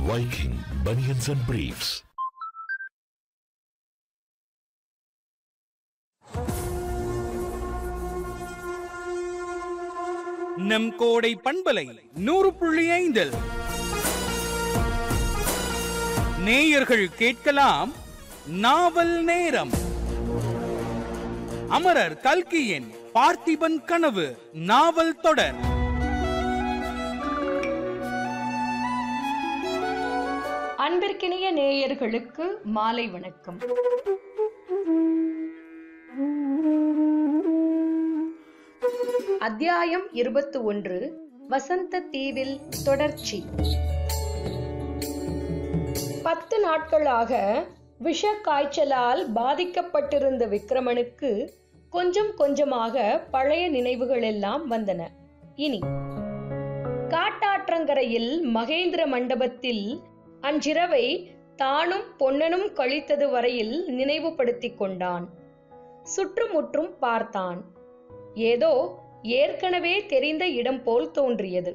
Viking Bunions and Briefs. நம் கோடை பண்பலை நூறு புள்ளி ஐந்தில் நேயர்கள் கேட்கலாம் நாவல் நேரம் அமரர் கல்கியின் பார்த்திபன் கனவு நாவல் தொடர் அன்பிற்கினிய நேயர்களுக்கு மாலை வணக்கம் அத்தியாயம் இருபத்தி ஒன்று வசந்த தீவில் தொடர்ச்சி பத்து நாட்களாக விஷ காய்ச்சலால் பாதிக்கப்பட்டிருந்த விக்ரமனுக்கு கொஞ்சம் கொஞ்சமாக பழைய நினைவுகள் எல்லாம் வந்தன இனி காட்டாற்றங்கரையில் மகேந்திர மண்டபத்தில் அன்றிரவை தானும் பொன்னனும் கழித்தது வரையில் நினைவுபடுத்திக் கொண்டான் சுற்றுமுற்றும் பார்த்தான் ஏதோ ஏற்கனவே தெரிந்த இடம் போல் தோன்றியது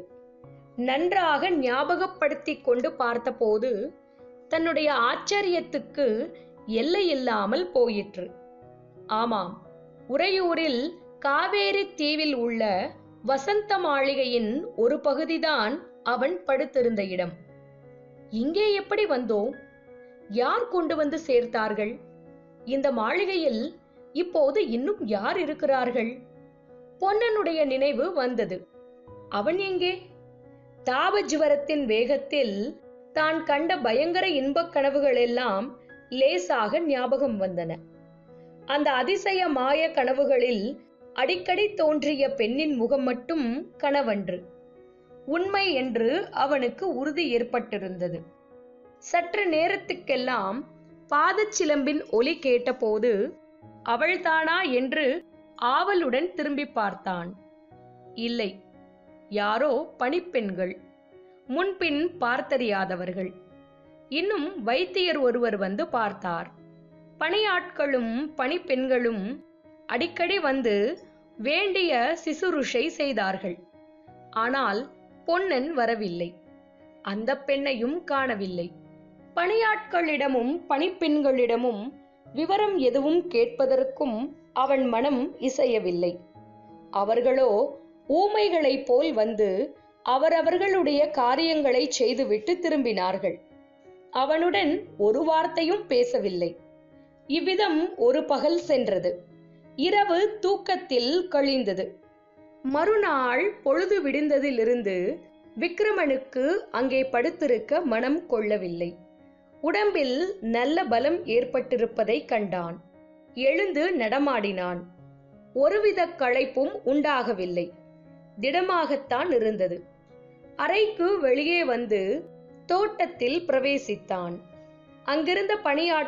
நன்றாக ஞாபகப்படுத்திக் கொண்டு பார்த்தபோது தன்னுடைய ஆச்சரியத்துக்கு எல்லையில்லாமல் போயிற்று ஆமாம் உறையூரில் காவேரி தீவில் உள்ள வசந்த மாளிகையின் ஒரு பகுதிதான் அவன் படுத்திருந்த இடம் இங்கே எப்படி வந்தோம் யார் கொண்டு வந்து சேர்த்தார்கள் இந்த மாளிகையில் இப்போது இன்னும் யார் இருக்கிறார்கள் பொன்னனுடைய நினைவு வந்தது அவன் எங்கே தாபஜ்வரத்தின் வேகத்தில் தான் கண்ட பயங்கர இன்பக் கனவுகள் எல்லாம் லேசாக ஞாபகம் வந்தன அந்த அதிசய மாய கனவுகளில் அடிக்கடி தோன்றிய பெண்ணின் முகம் மட்டும் கனவன்று உண்மை என்று அவனுக்கு உறுதி ஏற்பட்டிருந்தது சற்று நேரத்துக்கெல்லாம் பாதச்சிலம்பின் ஒலி கேட்டபோது அவள்தானா என்று ஆவலுடன் திரும்பி பார்த்தான் இல்லை யாரோ பணிப்பெண்கள் முன்பின் பார்த்தறியாதவர்கள் இன்னும் வைத்தியர் ஒருவர் வந்து பார்த்தார் பணியாட்களும் பணிப்பெண்களும் அடிக்கடி வந்து வேண்டிய சிசுருஷை செய்தார்கள் ஆனால் பொன்னன் வரவில்லை அந்த பெண்ணையும் காணவில்லை பணியாட்களிடமும் பணிப்பெண்களிடமும் விவரம் எதுவும் கேட்பதற்கும் அவன் மனம் இசையவில்லை அவர்களோ ஊமைகளைப் போல் வந்து அவரவர்களுடைய காரியங்களை செய்துவிட்டு திரும்பினார்கள் அவனுடன் ஒரு வார்த்தையும் பேசவில்லை இவ்விதம் ஒரு பகல் சென்றது இரவு தூக்கத்தில் கழிந்தது மறுநாள் பொழுது விடிந்ததிலிருந்து விக்ரமனுக்கு அங்கே படுத்திருக்க மனம் கொள்ளவில்லை உடம்பில் நல்ல பலம் ஏற்பட்டிருப்பதை கண்டான் எழுந்து நடமாடினான் ஒருவித களைப்பும் உண்டாகவில்லை திடமாகத்தான் இருந்தது அறைக்கு வெளியே வந்து தோட்டத்தில் பிரவேசித்தான் அங்கிருந்த பணியாட்